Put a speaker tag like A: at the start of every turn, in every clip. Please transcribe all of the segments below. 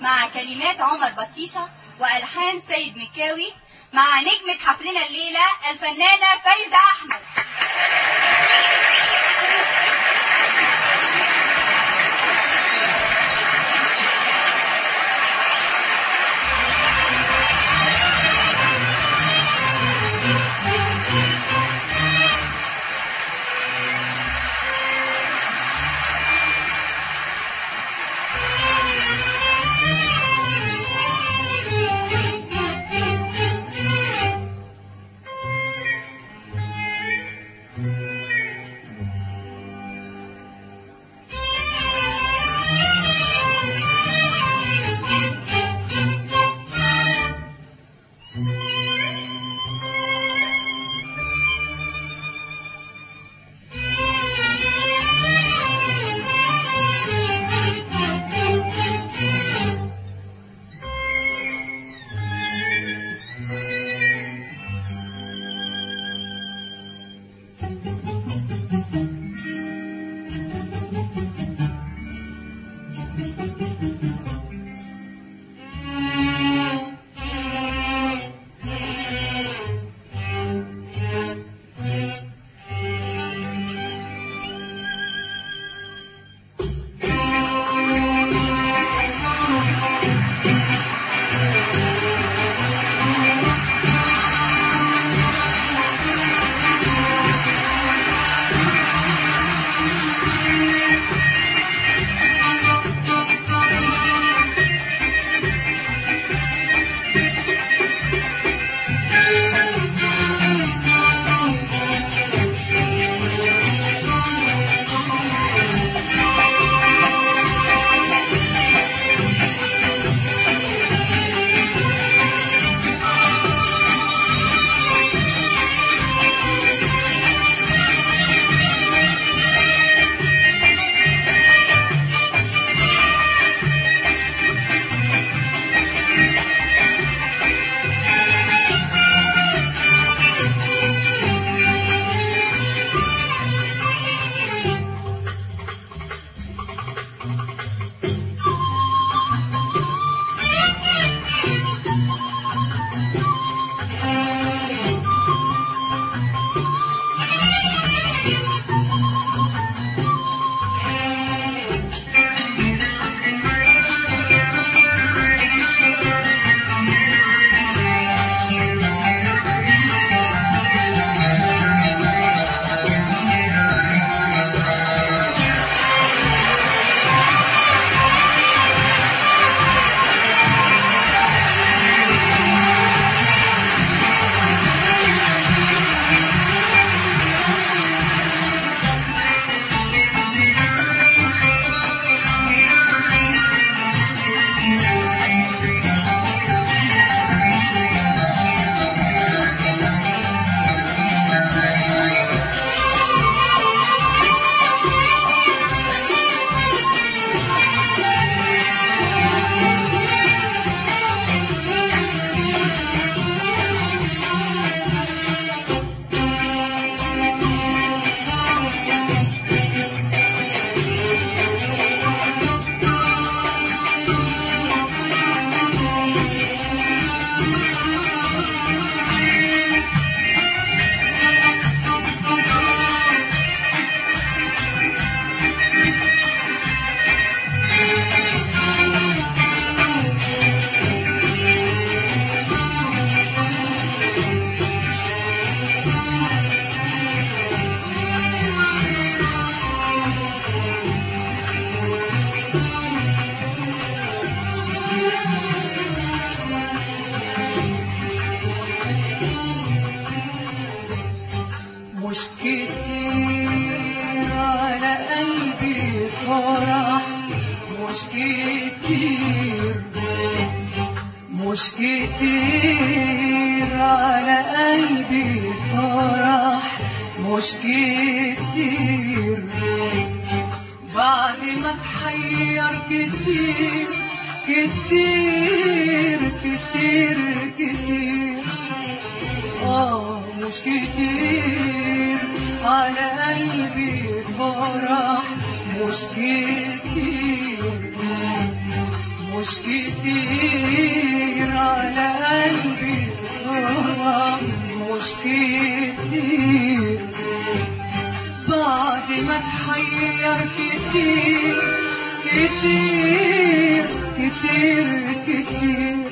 A: مع كلمات عمر بطيشة وألحان سيد مكاوي مع نجمة حفلنا الليلة الفنانة فايزة أحمد
B: مش كتير على قلبي فرح مش كتير مش كتير على قلبي فرح مش كتير بعد ما اتحير كتير كتير كتير كتير آه مش كتير على قلبي فرح مش كتير مش كتير على قلبي فرح مش كتير بعد ما تحير كتير كتير كتير كتير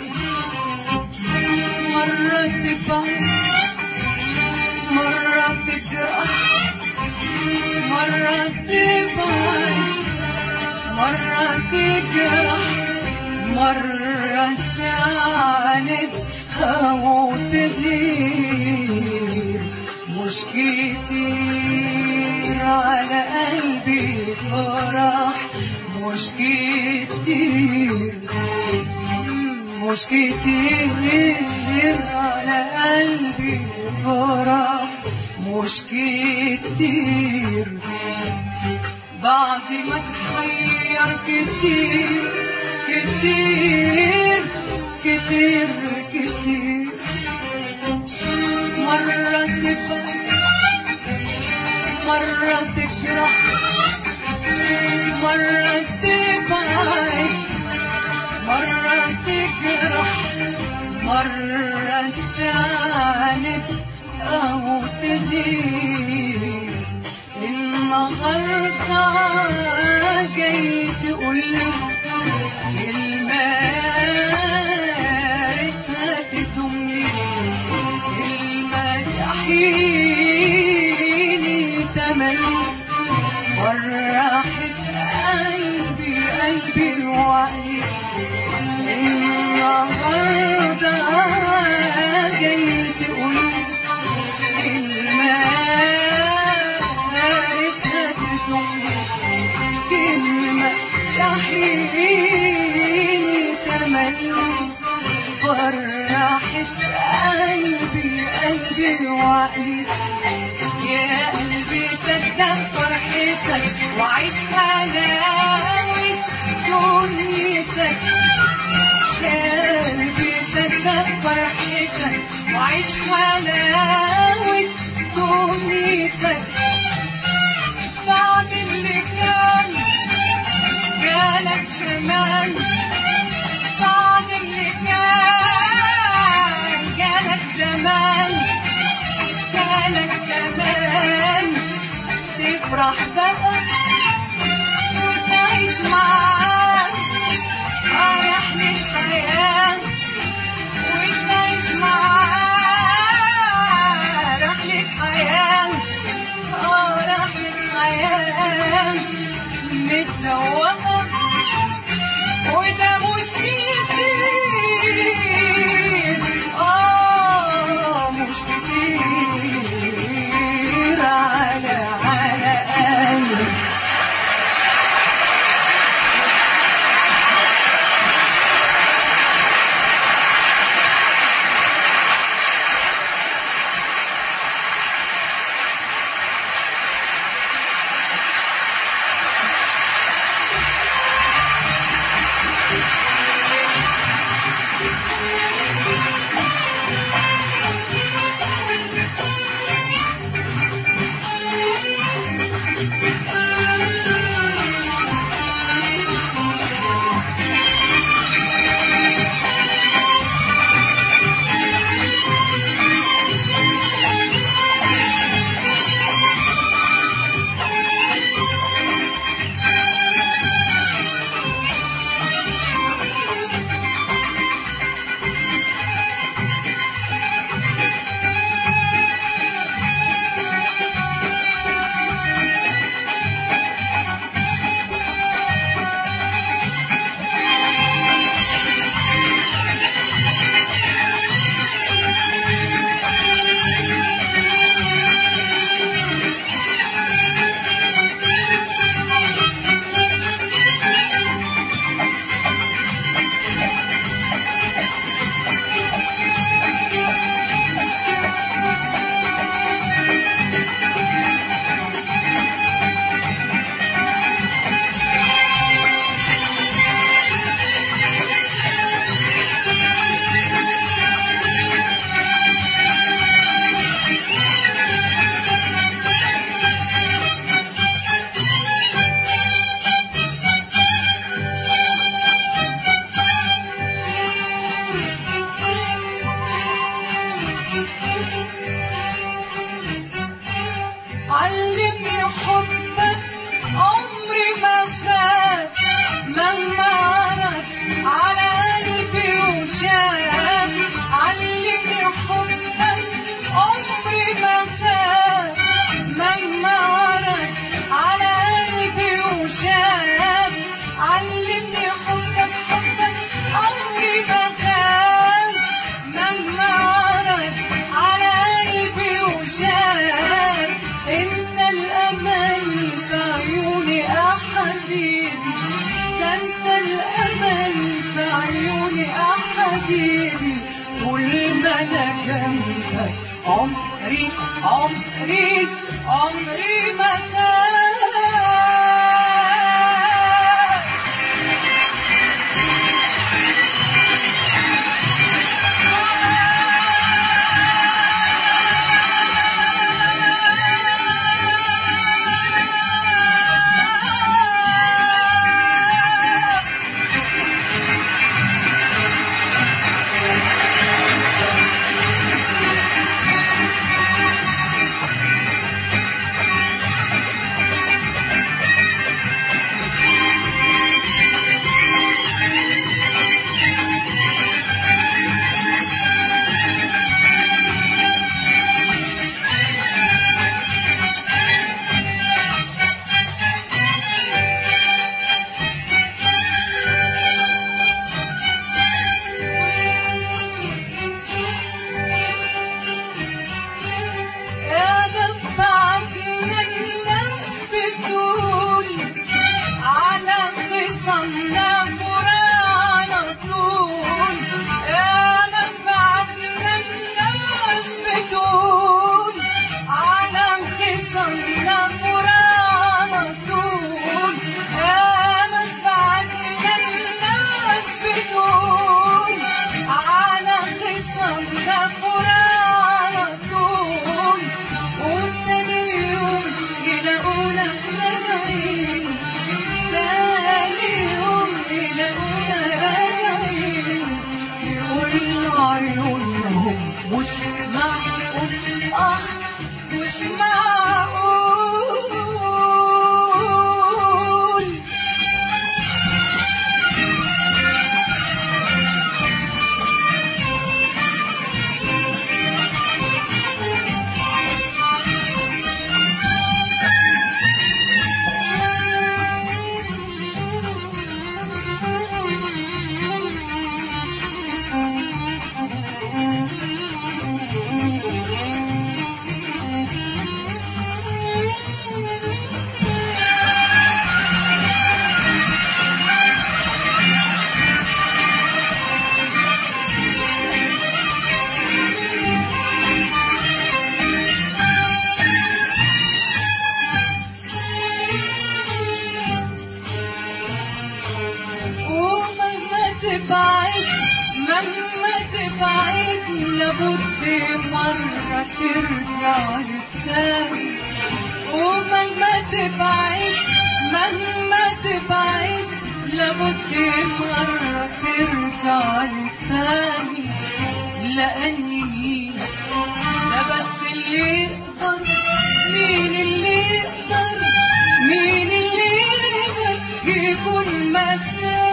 B: مرة تفهم مرة تجرح مرة تبعد مرة تجرح مرة تعاند أو تغير مش كتير على قلبي فرح مش كتير مش كتير على قلبي فرح مش كتير بعد ما تحير كتير كتير كتير كتير مرة تبقى مرة تجرح مرة تبعد مرة تجرح مرة تعاند أو تدير النهاردة جاي تقولي المارد تدمي المريحيني تملي فرحت قلبي قلبي وعلي النهارده جاي تقولي المارد تدمي كلمة تحييني تملي فرحت قلبي قلبي وعقلي يا قلبي صدق فرحتك وعيش حلاوة دنيتك يا قلبي صدق فرحتك وعيش حلاوة دنيتك بعد اللي كان جالك زمان بعد اللي كان جالك زمان جالك زمان تفرح بقى وتعيش معاه على رحلة حياة وتعيش معاه رحلة حياة اه رحلة حياة متزوقة وده مش كتير اه مش كتير على على قلبي حبيبي طول ما انا جنبك عمري عمري عمري ما خاف انا في بعدنا الناس بتقول على خصمنا فرانا طول انا في بعدنا الناس بتقول على خصمنا فرانا طول انا في بعدنا الناس بتقول على خصمنا فرانا طول والتاني يوم يلاقونا راجعين تاني يوم يلاقونا راجعين يقولوا عيونهم مش معقول اه مش معقول ومهما تبعد مهما تبعد لابد مرة ترجع للتاني ومهما تبعد مهما تبعد لابد مرة ترجع للتاني لأني مين ده بس اللي يقدر مين اللي يقدر مين اللي يقدر يكون مكاني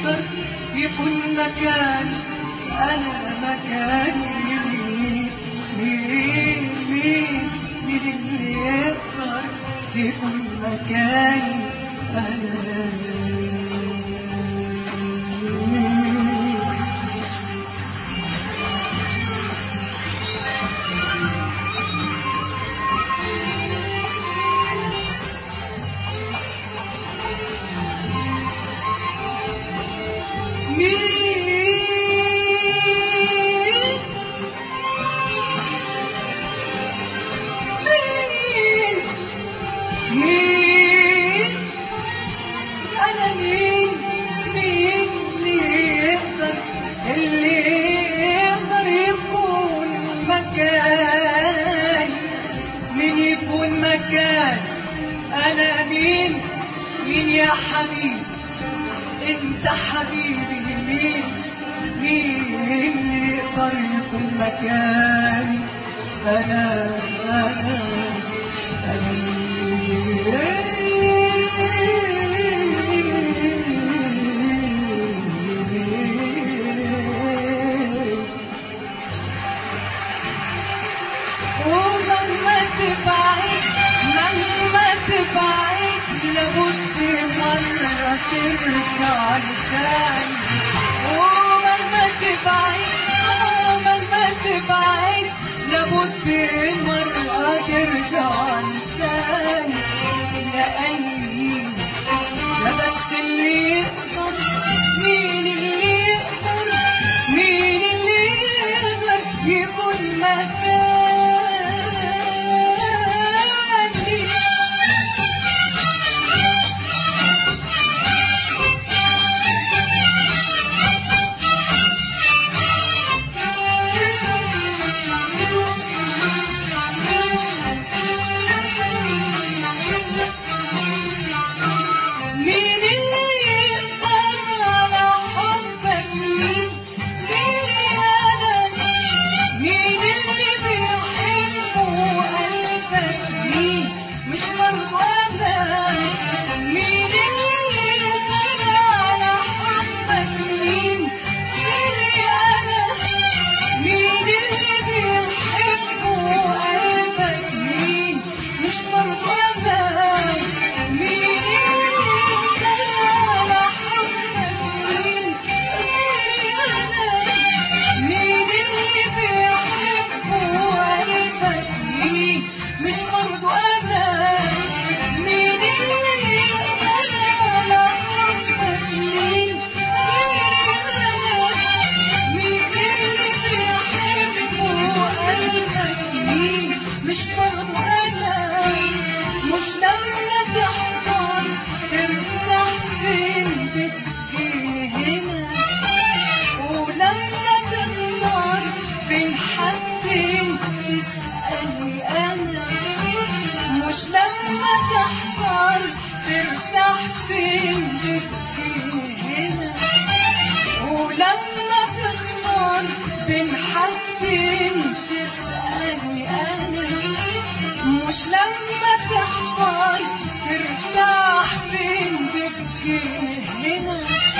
B: يقدر يكون مكاني أنا مكاني مين مين مين مين اللي يقدر يكون مكاني أنا مين مين مين أنا مين مين اللي يقدر اللي يقدر يكون مكان مين يكون مكان أنا مين مين يا حبيبي انت حبيبي مين مين اللي يقدر يكون مكاني انا انا انا مين ومهما تبعد مهما تبعد لابد مرة ترجع لتاني ومهما تبعد آه، مهما تبعد لابد مرة ترجع لتاني لأني ده بس اللي يقدر مين اللي يقدر مين اللي يقدر يكون مكاني مين اللي يقدر على حبك مين غيري انا مين اللي بيحبه قلبك مين مش برضه انا مين اللي يقدر على حبك مين غيري انا مين اللي بيحبه قلبك مين مش برضه انا مين اللي يقدر على حبك مين غيري انا مين اللي بيحبه قلبك مين مش برضه انا مين اللي يقدر على حبك مين غيري انا مين اللي بيحبه قلبك مين مش برضه انا مش لما تحضر ترتاح فين بتجيني هنا ولما تختار بين حاجتين تسألني أنا مش لما تحضر ترتاح فين بتجيني هنا ولما تختار بين حاجتين تسألني أنا مش لما تحضر ترتاح فين بتجيني هنا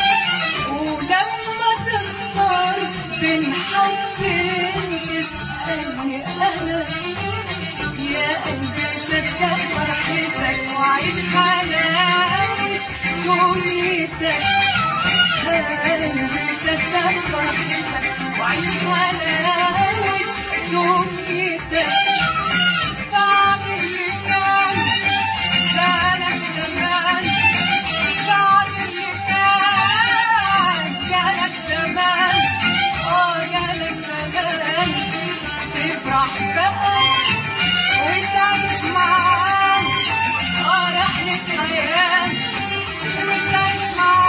B: ولما تختار بين حاجتين تسألني أنا يا قلبي صدق فرحتك وعيش حلاوة دنيتك قلبي صدق فرحتك وعيش حلاوة دنيتك بعد اللي كان جالك زمان بعد اللي كان جالك زمان اه جالك زمان تفرح بقى وتعيش معاه اه رحلة حياة وتعيش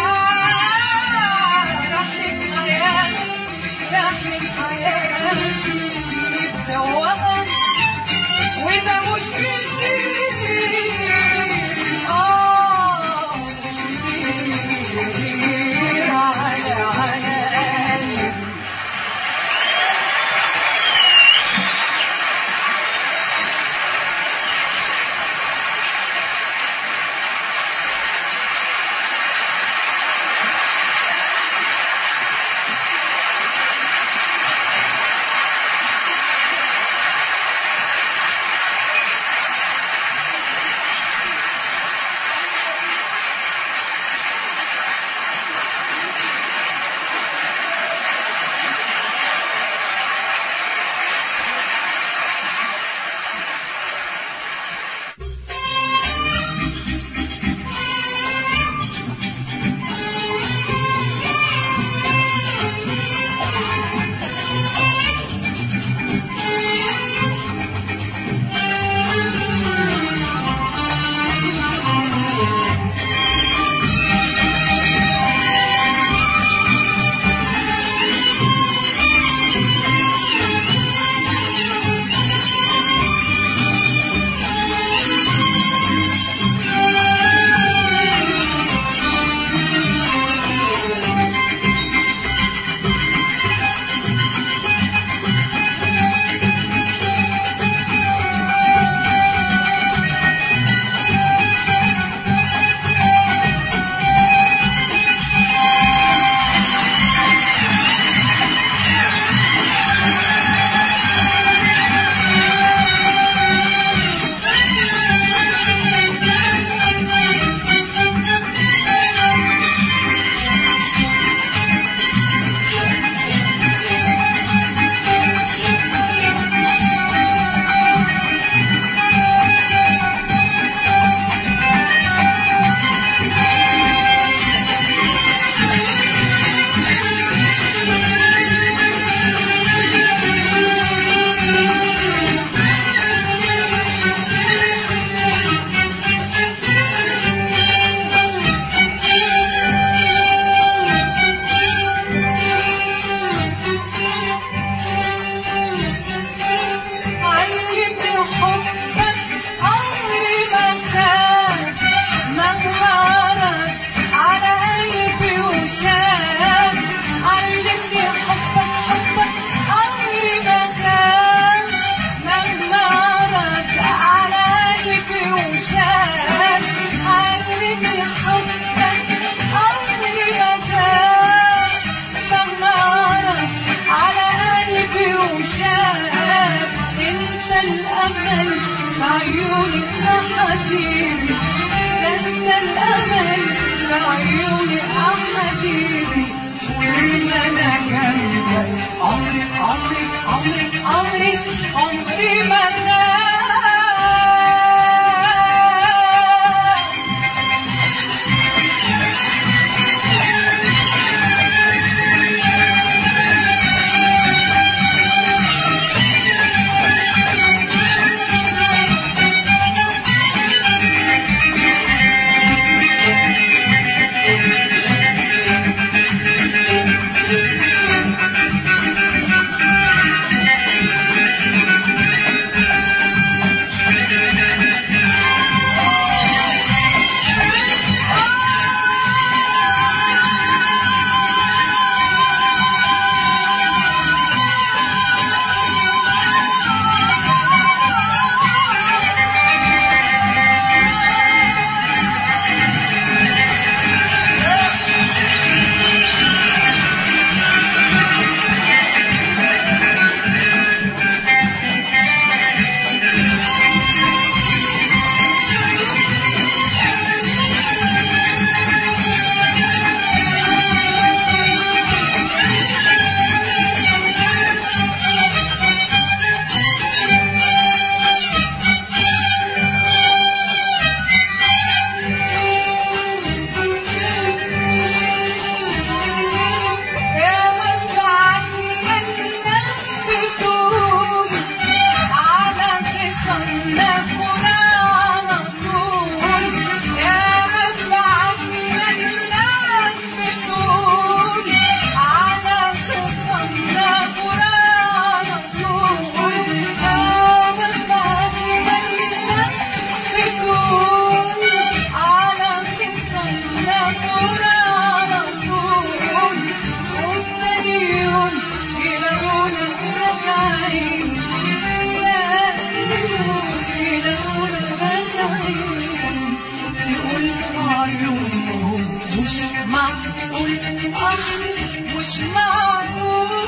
B: معاه رحلة حياة رحلة حياة متسوقة وده مش كتير اه مش كتير على على قلبي عمري عمري عمري عمري عمري ما خاف يا مفرح الناس بتقول على تصنفنا على طول يا مفرح الناس بتقول على تصنفنا على طول يا مفرح الناس بتقول على تصنفنا على طول وتاني يوم يلاقونا راجعين تاني يوم يلاقونا راجعين تقول عيونهم مش معقول اه مش معقول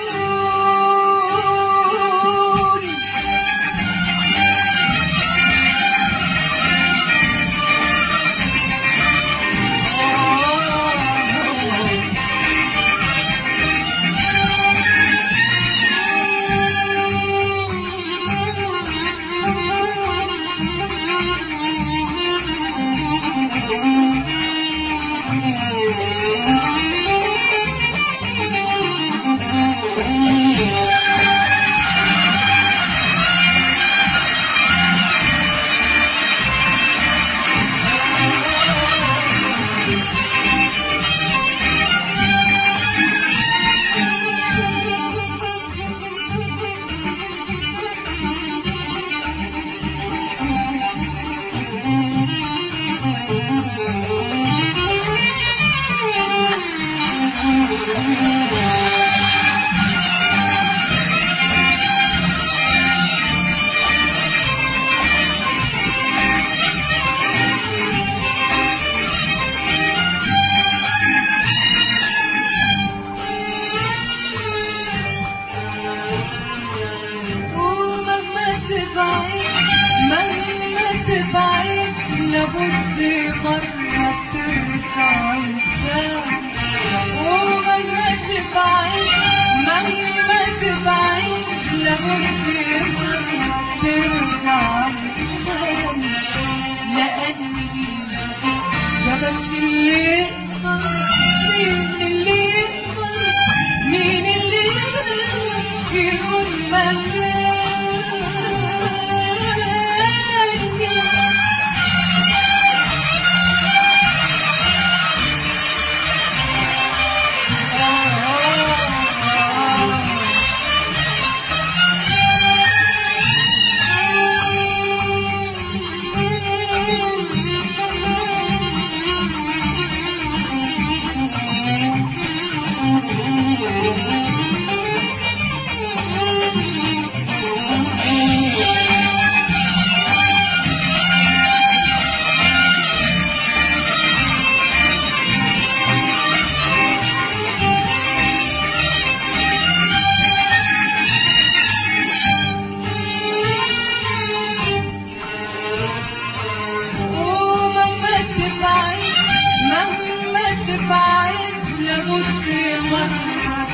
B: ومهما تبعد مهما تبعد لابد مرة ترجع تاني ومهما تبعد مهما تبعد لابد مرة ترجع تاني لأني ده بس اللي يقدر مين اللي يقدر مين اللي يقدر يكون مكاني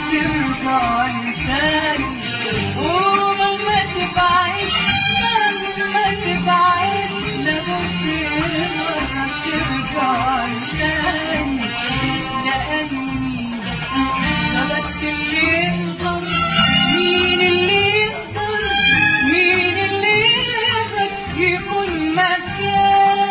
B: ترجع تاني ومهما تبعد مهما تبعد لابد مرة ترجع تاني لأني ده بس اللي يقدر مين اللي يقدر مين اللي يقدر يكون مكاني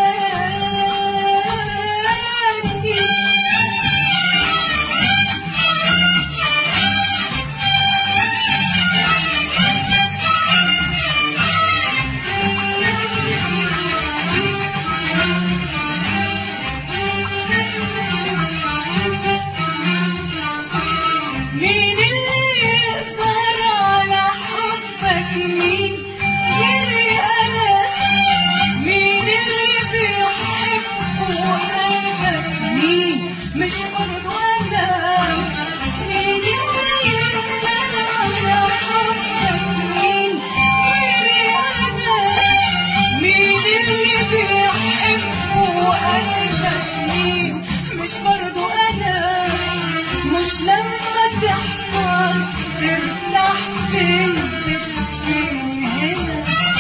B: مين اللي يقدر على حبك مين غيري انا مين اللي بيحب وقلبك مين مش برضو انا مين اللي يقدر على حبك مين غيري انا مين اللي بيحب وقلبك مين مش برضو انا مش لما تحتار ترتاح فين تبكيني هنا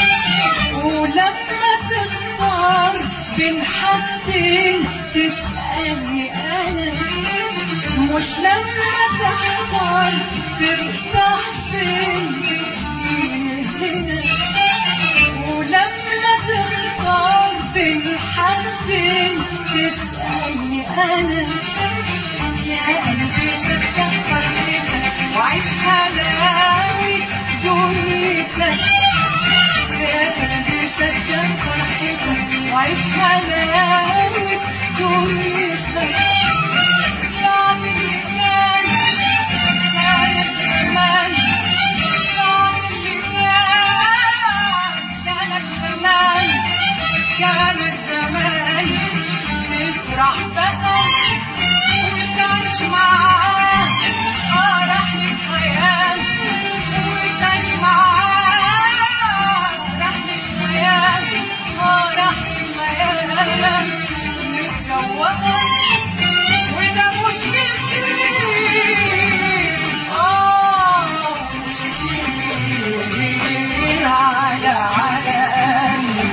B: ولما تختار بين حاجتين تسألني أنا مش لما تحتار ترتاح فين تبكيني هنا ولما تختار بين حاجتين تسألني أنا يا قلبي صدق فرحتك وعيش حلاوي دنيتك يا قلبي صدق فرحتك وعيش حلاوي دنيتك يعني اللي كان كانت زمان يعني اللي كان كانت زمان كانت زمان تفرح بقى وتعيش معاه اه رحلة خيال وتعيش معاه رحلة خيال اه رحلة خيال متسوقة وده مش كتير اه مش كتير على على قلبي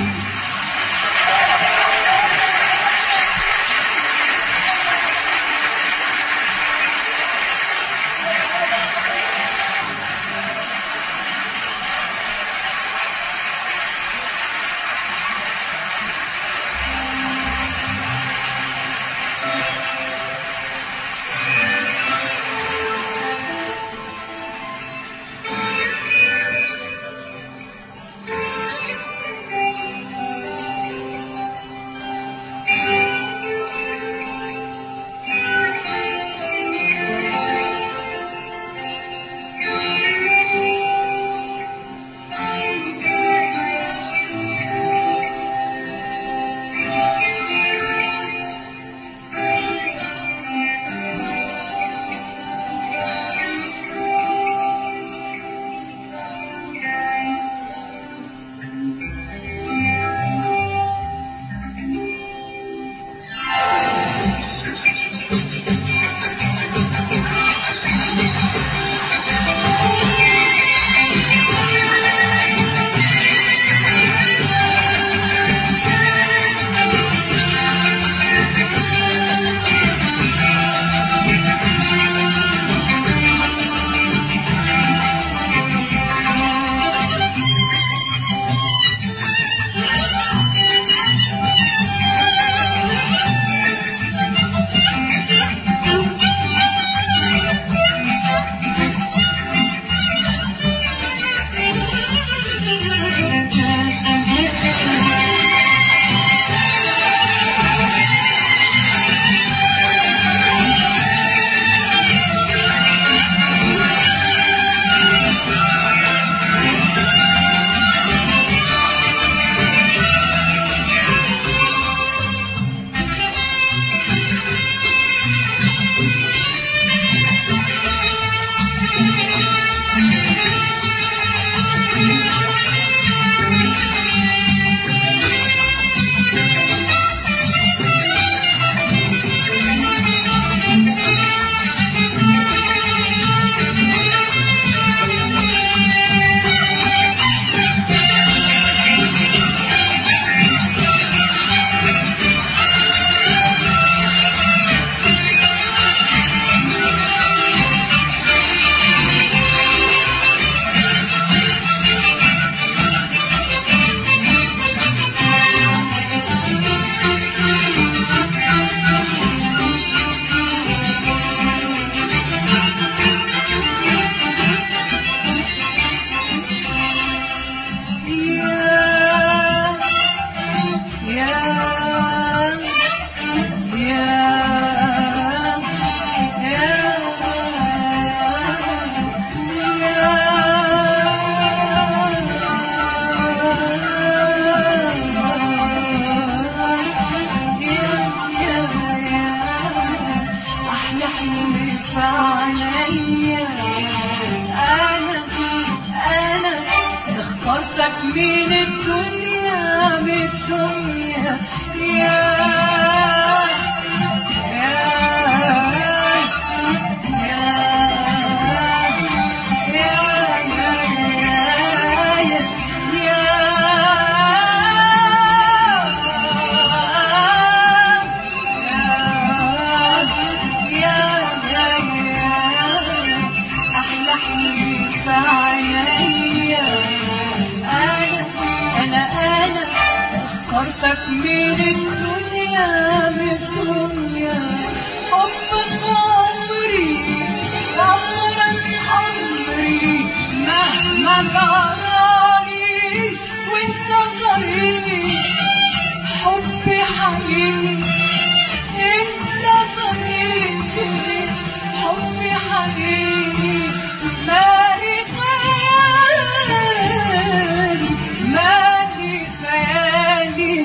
B: الدنيا أنا أنا اخترتك من الدنيا من الدنيا يا أحلى حلمي في عينيا أنا أنا أنا اخترتك من الدنيا من الدنيا حبك عمري عمرك عمري مهما جرالي وانت طريقي حبي حقيقي انت طريقي حبي حقيقي مالي خيالي مالي خيالي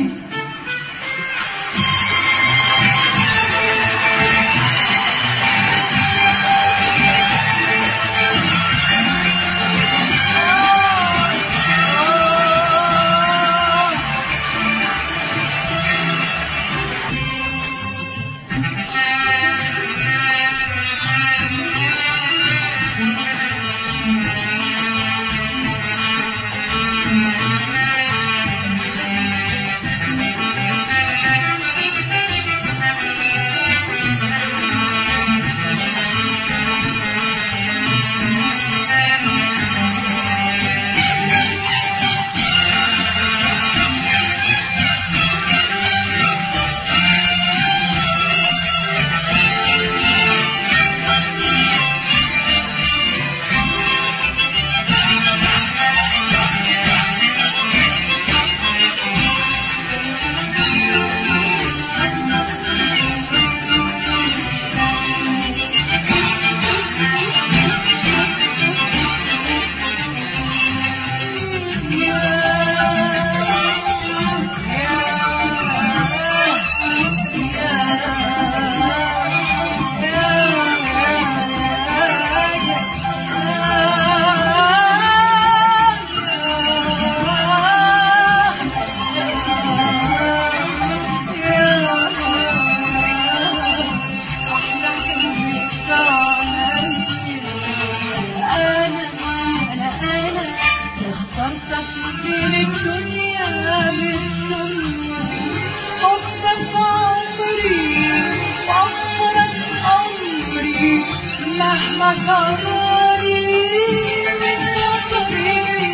B: مهما جرالي انت طريقي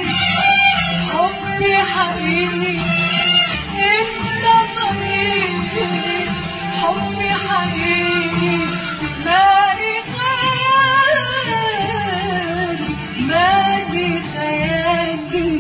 B: حبي حقيقي انت طريقي حبي حقيقي مالي خيالي مالي خيالي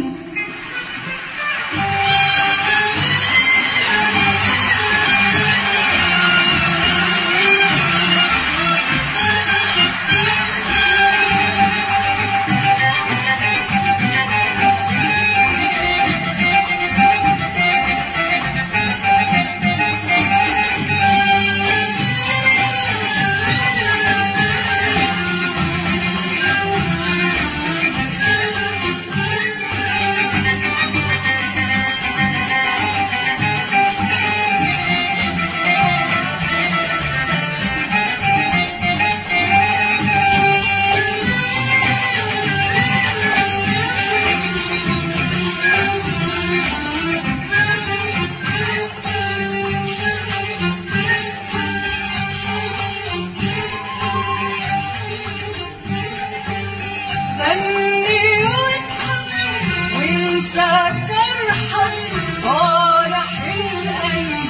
B: غني واضحك وانسى جرحك صالح الايام